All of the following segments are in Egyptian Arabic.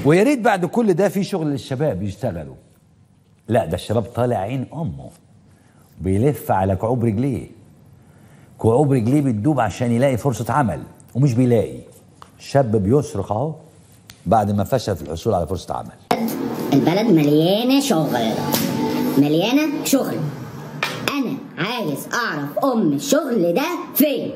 ويا ريت بعد كل ده في شغل للشباب يشتغلوا لا ده الشباب طالع عين امه بيلف على كعوب رجليه كعوب رجليه بتدوب عشان يلاقي فرصه عمل ومش بيلاقي شاب بيصرخ اهو بعد ما فشل في الحصول على فرصه عمل البلد مليانه شغل مليانه شغل انا عايز اعرف ام الشغل ده فين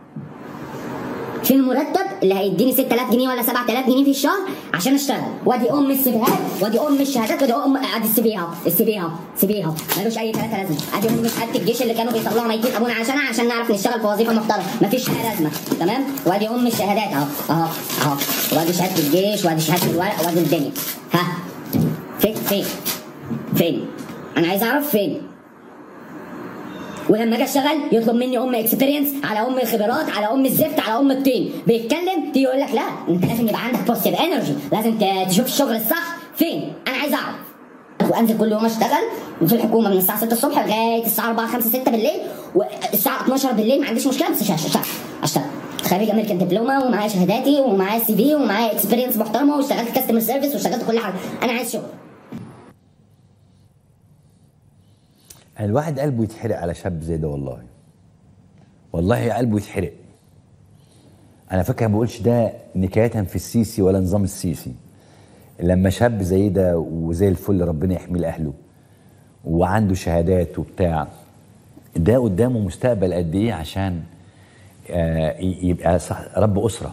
فين المرتب اللي هيديني 6000 جنيه ولا 7000 جنيه في الشهر عشان اشتغل وادي ام السيفيهات وادي ام الشهادات وادي ام ادي السي في اهو السي في اهو السي في اهو ملوش اي ثلاثه لازمه ادي ام شهاده الجيش اللي كانوا بيطلعوا ميتين ابونا عشانها عشان نعرف نشتغل في وظيفه محترمه مفيش حاجه لازمه تمام وادي ام الشهادات اهو اهو اهو وادي شهاده الجيش وادي شهاده الورق وادي الدنيا ها فين فين فين انا عايز اعرف فين ولما اجي اشتغل يطلب مني ام اكسبيرينس على ام الخبرات على ام الزفت على ام الطين بيتكلم تيجي يقول لك لا انت لازم يبقى عندك بوزيتيف انرجي لازم ت- تشوف الشغل الصح فين انا عايز اعرف وانزل كل يوم اشتغل في الحكومه من الساعه 6 الصبح لغايه الساعه 4 5 6 بالليل والساعه 12 بالليل ما عنديش مشكله بس اشتغل اشتغل خريج امريكان دبلومه ومعايا شهاداتي ومعايا سي في ومعايا اكسبيرينس محترمه واشتغلت كاستمر سيرفيس واشتغلت كل حاجه انا عايز شغل الواحد قلبه يتحرق على شاب زي ده والله والله قلبه يتحرق انا فاكر ما بقولش ده نكاية في السيسي ولا نظام السيسي لما شاب زي ده وزي الفل ربنا يحمي لاهله وعنده شهادات وبتاع ده قدامه مستقبل قد ايه عشان آه، ي- يبقى صح- رب اسره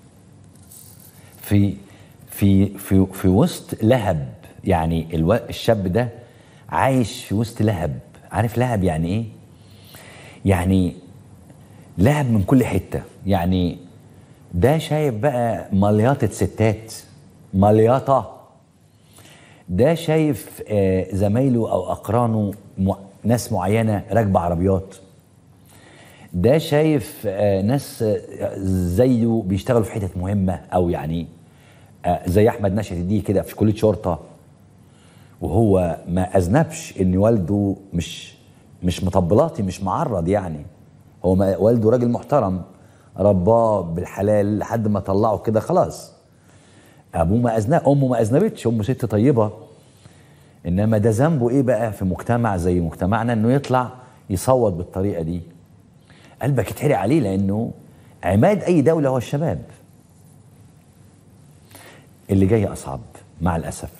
في في في في وسط لهب يعني الو... الشاب ده عايش في وسط لهب عارف لهب يعني ايه يعني لهب من كل حته يعني ده شايف بقى ملياطة ستات ملياطة ده شايف آه، زمايله او اقرانه م... ناس معينه راكبه عربيات ده شايف آه، ناس آه، زيه بيشتغلوا في حتت مهمه او يعني آه، زي احمد نشأت دي كده في كليه شرطه وهو ما اذنبش ان والده مش مش مطبلاتي مش معرض يعني هو ما والده راجل محترم رباه بالحلال لحد ما طلعه كده خلاص ابوه ما اذنب امه ما اذنبتش امه ست طيبه انما ده ذنبه ايه بقى في مجتمع زي مجتمعنا انه يطلع يصوت بالطريقه دي قلبك يتحرق عليه لانه عماد اي دوله هو الشباب اللي جاي اصعب مع الاسف